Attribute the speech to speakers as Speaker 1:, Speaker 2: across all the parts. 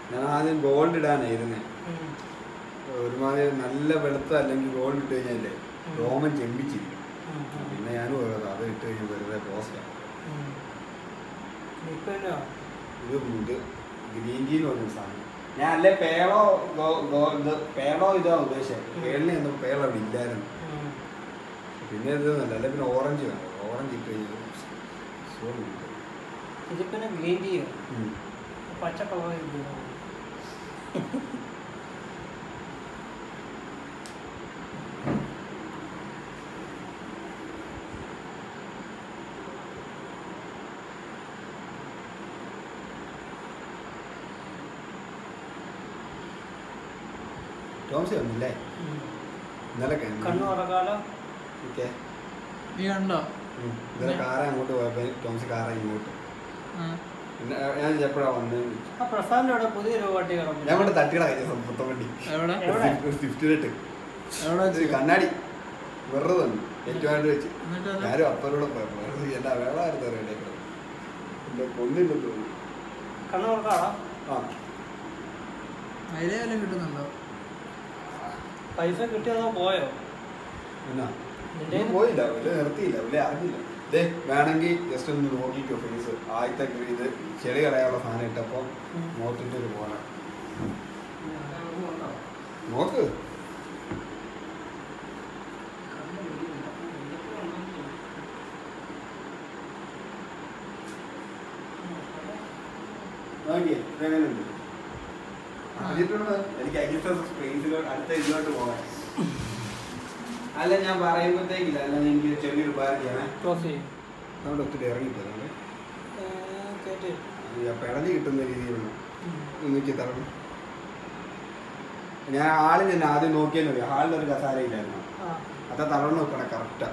Speaker 1: ഞാൻ ആദ്യം ഗോൾഡ് ഇടാനായിരുന്നേ ഒരുമാതിരി നല്ല വെളുത്ത അല്ലെങ്കിൽ ഗോൾഡ് ഇട്ട് കഴിഞ്ഞാലേ രോമൻ ചെമ്പിച്ചിരിക്കും പിന്നെ ഞാനും ഓരോ അത് ഇട്ട് കഴിഞ്ഞാൽ വെറുതെ പോസ്റ്റാണ്
Speaker 2: ഇപ്പൊ എന്നാ?
Speaker 1: ഇത് ഇത് ഗ്രീൻ ടീ എന്ന് പറഞ്ഞ സാധനം ഞാൻ അല്ലേ പേളോ ഗോ- ഗോ- ഇത് പേളോ ഇതാ ഉദ്ദേശിച്ചത് പേളിന് എന്തോ പേള അവിടെ ഇല്ലായിരുന്നു
Speaker 2: ഉം.
Speaker 1: പിന്നെ ഇത് നല്ല അല്ലെ പിന്നെ ഓറഞ്ച് വേണം ഓറഞ്ച് ഇട്ട് കഴിഞ്ഞാൽ സുഖം കിട്ടും.
Speaker 2: ഇതിപ്പോ ഗ്രീൻ ടീയോ
Speaker 1: ഉം.
Speaker 2: പച്ച കളർ ഇരിക്കുന്നു
Speaker 1: ടോംസി വന്നില്ലേ ഇന്നലെ കഴിഞ്ഞു.
Speaker 2: കണ്ണു തുറക്കാലോ
Speaker 1: ഓക്കേ.
Speaker 3: നീ കണ്ടോ
Speaker 1: ഉം. ഇന്നലെ കാറ അങ്ങോട്ട് പോയപ്പോ ടോംസി കാറ ഇങ്ങോട്ട്
Speaker 3: ആ.
Speaker 1: പിന്നെ ഞാൻ എപ്പോഴാ വന്നത്
Speaker 2: ആ പ്രസാദിന്റെ അവിടെ പുതിയൊരു പട്ടി കിടന്നു
Speaker 1: ഞാൻ കൊണ്ട് തട്ടിയുടെ കഴിഞ്ഞ പുത്തം വണ്ടി
Speaker 3: എവിടെ
Speaker 2: എവിടെ?
Speaker 1: ഒരു സ്വിഫ്റ്റിലിട്ട്
Speaker 3: എവിടെ വെച്ച്?
Speaker 1: ഒരു കണ്ണാടി വെറുതെ തന്നു ഏറ്റവും വെച്ച്
Speaker 3: എന്നിട്ട് അത്
Speaker 1: ഞാനും അപ്പനോട് പോയപ്പോ എന്താ വേളായിരുന്നു റെഡിയാക്കുന്നത് എന്നെ കൊന്നില്ലെന്ന് തോന്നുന്നു
Speaker 2: കണ്ണു തുറക്കാടാ
Speaker 1: ആ
Speaker 3: അതിലേ വല്ലതും കിട്ടുന്നുണ്ടോ
Speaker 2: പൈസ കിട്ടിയതോ പോയോ
Speaker 1: എന്നാ
Speaker 2: നിന്റെ
Speaker 1: ഒന്നും പോയില്ല വലിയ നിർത്തിയില്ല വലിയ അറിഞ്ഞില്ല ദേ വേണമെങ്കിൽ ജസ്റ്റ് ഒന്ന് നോക്കിക്കോ ഫേസ് ആദ്യത്തെ ഇത് ചെളി കളയാനുള്ള സാധനം ഇട്ടപ്പോ
Speaker 2: ഉം.
Speaker 1: മുഖത്തിൻ്റെ ഒരു പോലെ നോക്ക് നോക്കിയേ ഇതെങ്ങനെയുണ്ട് അറിഞ്ഞിട്ടുണ്ട് എനിക്ക് അജിത്ത സ്പേസിലോട്ട് അടുത്ത ഇതിലോട്ട് പോകാൻ അല്ല ഞാൻ പറയുമ്പോഴത്തേക്കില്ല അല്ല എനിക്ക് ചെറിയൊരു ഉപകാരം ചെയ്യണേ
Speaker 2: ക്ലോസ് ചെയ്യും
Speaker 1: അവിടെ ഒത്തിരി ഇറങ്ങിപ്പോയി
Speaker 2: കേട്ട്
Speaker 1: പിടഞ്ഞ് കിട്ടുന്ന രീതിയിലുള്ള ഒന്നിക്ക് തരണം ഞാൻ ആളിൽ തന്നെ ആദ്യം നോക്കിയെന്ന് അറിയാം ഹാളിലൊരു കസാര ഇല്ലായിരുന്നു
Speaker 2: ആ
Speaker 1: അതാ തളർന്ന് നോക്കണേ കറക്റ്റാ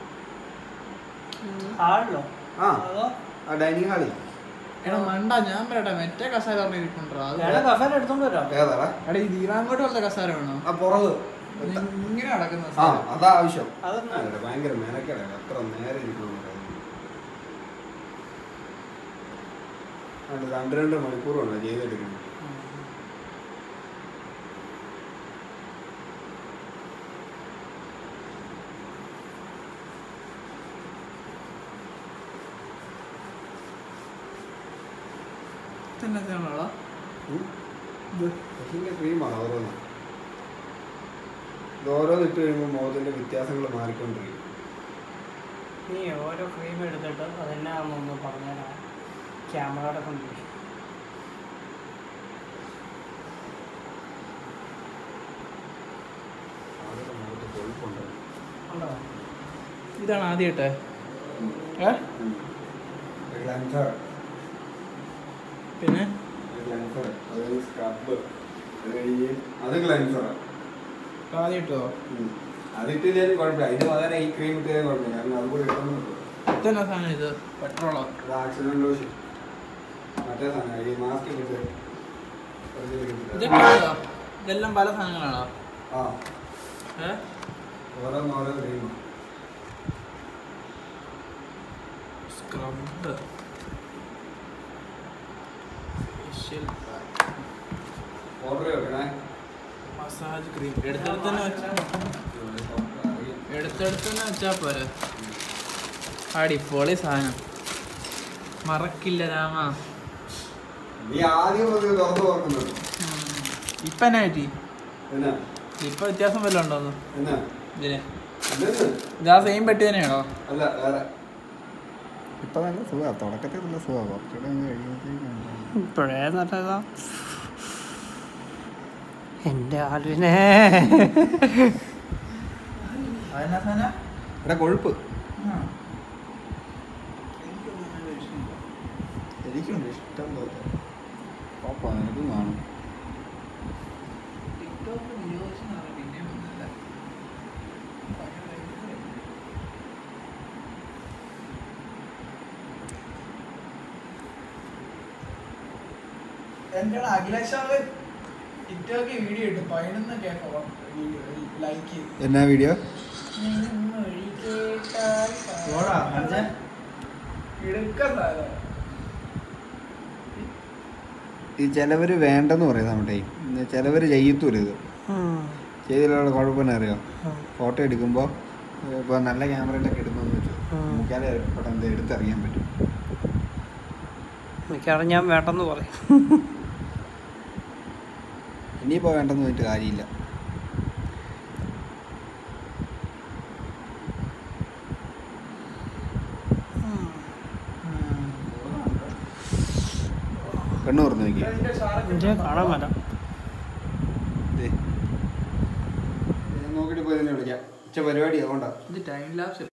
Speaker 2: ഹാളിലോ
Speaker 1: ആ
Speaker 2: അതോ
Speaker 1: ആ ഡൈനിങ് ഹാളിൽ
Speaker 3: എടാ മണ്ട ഞാൻ പറയട്ടെ മറ്റേ കസാര പറഞ്ഞ ഇരിപ്പുണ്ടോ അത്
Speaker 2: വേണേ കഫേന എടുത്തോണ്ട് വരാം
Speaker 1: ഏതാടാ
Speaker 3: എടാ ഈ ദീറാങ്കോട്ട് പോലത്തെ കസാര വേണോ
Speaker 1: ആ പുറവ്
Speaker 3: ഇങ്ങനെ നടക്കുന്ന
Speaker 1: ആ അതാ ആവശ്യം
Speaker 2: അതൊന്നും
Speaker 1: ആ, ഇവിടെ ഭയങ്കര മെനക്കേടാണ് അത്ര നേരെ ഇരിക്കുന്നു രണ്ട് രണ്ട് മണിക്കൂറാണ് ചെയ്തെടുക്കുന്നത്
Speaker 3: തന്നെ
Speaker 1: ഉം. ഇത് ഇതിന്റെ ക്രീമാണ് ഓരോന്ന് ഇത് ഓരോന്ന് ഇട്ട് കഴിയുമ്പോൾ മുഖത്തിന്റെ വ്യത്യാസങ്ങൾ മാറിക്കൊണ്ടിരിക്കും
Speaker 2: നീ ഓരോ ക്രീം എടുത്തിട്ട് അതെന്നാന്നൊന്ന് പറഞ്ഞുതരാം ക്യാമറയുടെ കണ്ടീഷൻ
Speaker 1: ആളുടെ മുഖത്ത് കൊഴുപ്പുണ്ട്
Speaker 2: ഉണ്ടോ
Speaker 3: ഇതാണ് ആദ്യമായിട്ടെ ഏ
Speaker 1: ഗ്ലൻസർ
Speaker 3: പിന്നെ
Speaker 1: ഗ്ലൻസർ അത് സ്ക്രബ് അത് കഴിഞ്ഞ് അത് ഗ്ലൻസറാണ്
Speaker 3: ആദ്യമായിട്ടോ
Speaker 1: അതിട്ടില്ലാലും കുഴപ്പമില്ല അതിന് പകരം ഈ ക്രീം ഇട്ടാലും കുഴപ്പമില്ല കാരണം അത് കൂടെ ഇടുന്നുണ്ട്
Speaker 3: ഇതന്നെ സാധനം ഇത് പെട്രോളോ
Speaker 1: അത് ആക്സിഡന്റ് ലോഷൻ മറ്റേ സാധനം ഈ മാസ്ക് ഇട്ടിട്ട്
Speaker 3: ഇതൊക്കെ ഏതാ? ഇതെല്ലാം പല സാധനങ്ങളാണോ
Speaker 1: ആ
Speaker 3: ഏ
Speaker 1: ഓരോന്ന് ഓരോ ക്രീമാണ്
Speaker 3: സ്ക്രബ് ഫേഷ്യൽ
Speaker 1: ഓർഡർ വെക്കണേ
Speaker 3: മസാജ് ക്രീം എടുത്തെടുത്ത് തന്നെ വെച്ചാ എടുത്തെടുത്ത് തന്നെ വെച്ചാ പോരെ അടിപൊളി സാധനം മറക്കില്ല രാമ
Speaker 1: നീ ആദ്യം മുതൽ തുറന്നു തുറക്കുന്നത്
Speaker 3: ഇപ്പൊ എന്നാ പറ്റി
Speaker 1: എന്നാ
Speaker 3: ഇപ്പൊ വ്യത്യാസം വല്ലതും ഉണ്ടോന്ന്
Speaker 1: എന്നാ
Speaker 3: ഇതിന്
Speaker 1: ഇതെന്ന്
Speaker 3: ഇതാ സെയിം പെട്ടി തന്നെയാണോ
Speaker 1: അല്ല വേറെ ഇപ്പൊ നല്ല സുഖമാണ് തുടക്കത്തിൽ നല്ല സുഖമാണ് കുറച്ചുകൂടെ അങ്ങ് കഴിയുമ്പോഴത്തേക്കും
Speaker 2: ഇപ്പോഴേ നല്ലതാ എൻ്റെ ആലുവിനെ
Speaker 3: അതെന്നാ സാധനം
Speaker 1: ഇവിടെ കൊഴുപ്പ് എനിക്കുണ്ട് ഇഷ്ടം പോലെ ഓപ്പാ നിനക്കും കാണും
Speaker 3: എന്റെ അഖിലേഷ് ടിക്ടോക്ക് വീഡിയോ ഇട്ടു പതിനൊന്ന് കേട്ടോ ലൈക്ക്
Speaker 1: എന്നാ വീഡിയോ
Speaker 3: പോടാ അഞ്ചേ ഇടുക്ക സാധനം
Speaker 1: ഈ ചിലവർ വേണ്ടെന്ന് പറയും നമ്മുടെ ചിലവർ ചെയ്യത്തൂല ഇത്
Speaker 2: ഉം.
Speaker 1: ചെയ്തിലുള്ള കുഴപ്പമെന്ന് അറിയാം
Speaker 2: ഉം.
Speaker 1: ഫോട്ടോ എടുക്കുമ്പോൾ ഇപ്പോൾ നല്ല ക്യാമറയിലൊക്കെ എടുക്കുമെന്ന് വെച്ചു
Speaker 2: ഉം.
Speaker 1: നമുക്കാലെ പെട്ടെന്ന് എടുത്തറിയാൻ പറ്റും
Speaker 2: മിക്കവാറും ഞാൻ വേണ്ടെന്ന് പറയും
Speaker 1: ഇനിയിപ്പോൾ വേണ്ടെന്ന് പറഞ്ഞിട്ട് കാര്യമില്ല കണ്ണു തുറന്നു നോക്കി
Speaker 2: എനിക്ക് കാണാൻ വരാം
Speaker 1: നോക്കിയിട്ട് പോയി തന്നെ വിളിക്കാം ഉച്ച പരിപാടി അതുകൊണ്ടാ
Speaker 3: ഇത് ടൈം ലാപ്സ്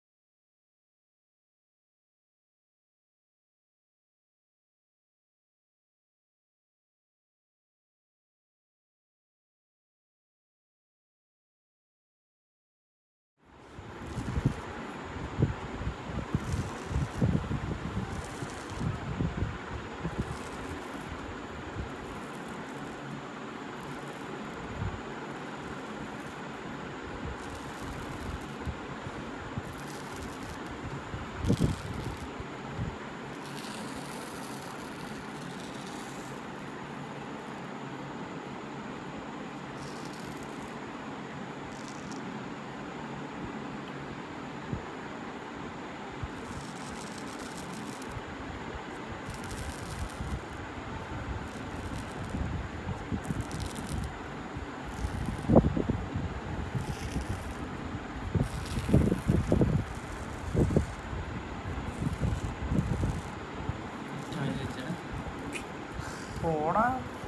Speaker 2: ഓടാ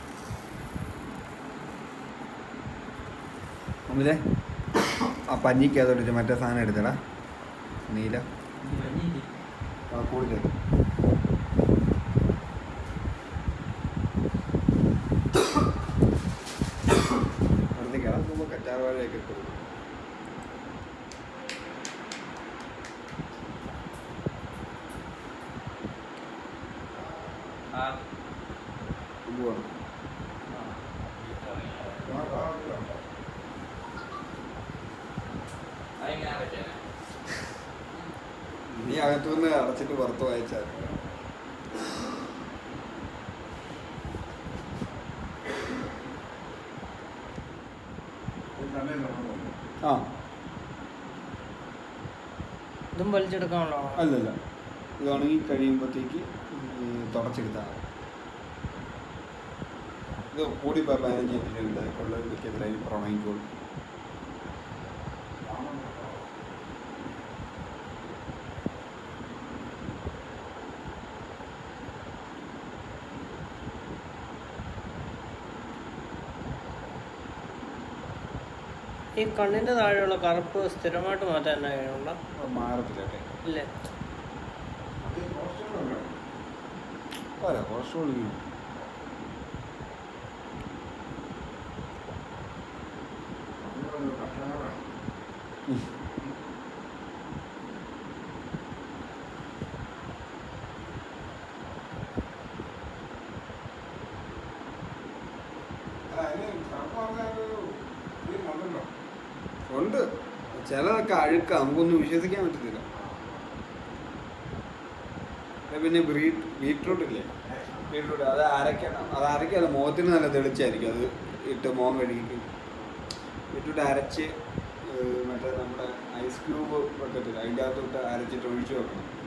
Speaker 1: അമിതേ ആ പഞ്ഞിക്കകത്തോട്ട് മറ്റേ സാധനം എടുത്തടാ നീല ആ കൂടുതൽ വെറുതെ കിടക്കുമ്പോൾ കറ്റാർവാഴയൊക്കെ കൊടുക്കും പോവാണ് നീ അകത്തുനിന്ന് അടച്ചിട്ട് പുറത്ത് വായിച്ചാൽ ആ
Speaker 2: ഇതും വലിച്ചെടുക്കാനുള്ള
Speaker 1: അല്ലല്ല ഇത് ഉണങ്ങി കഴിയുമ്പോഴത്തേക്ക് തുടച്ചെടുത്താൽ മതി. ഇത് കൂടി പോയി പതിനഞ്ച് മിനിറ്റ് കൊള്ളൊക്കെ എത്രയും ഉണങ്ങിക്കോളും
Speaker 2: ഈ കണ്ണിന്റെ താഴെയുള്ള കറുപ്പ് സ്ഥിരമായിട്ട് മാറ്റാൻ എന്നാ കഴിയുള്ള
Speaker 1: മാറത്തില്ല കേട്ടോ
Speaker 2: ഇല്ലേ
Speaker 1: പോരാ കൊളസ്ട്രോൾ ഇങ്ങനെ ഉണ്ട് ചിലതൊക്കെ അഴുക്ക നമുക്കൊന്നും വിശ്വസിക്കാൻ പറ്റത്തില്ല അത് പിന്നെ ബ്രീ- ബീട്രൂട്ട് ഇല്ലേ ബീട്രൂട്ട് അത് അരക്കണം അത് അരക്കല്ല മുഖത്തിന് നല്ല തെളിച്ചായിരിക്കും അത് ഇട്ട് മുഖം കഴുകി ബീട്രൂട്ട് അരച്ച് ഏഹ് മറ്റേ നമ്മുടെ ഐസ് ക്യൂബ് വെക്കത്തില്ല അതിൻ്റെ അകത്തോട്ട് അരച്ചിട്ട് ഒഴിച്ച് വെക്കണം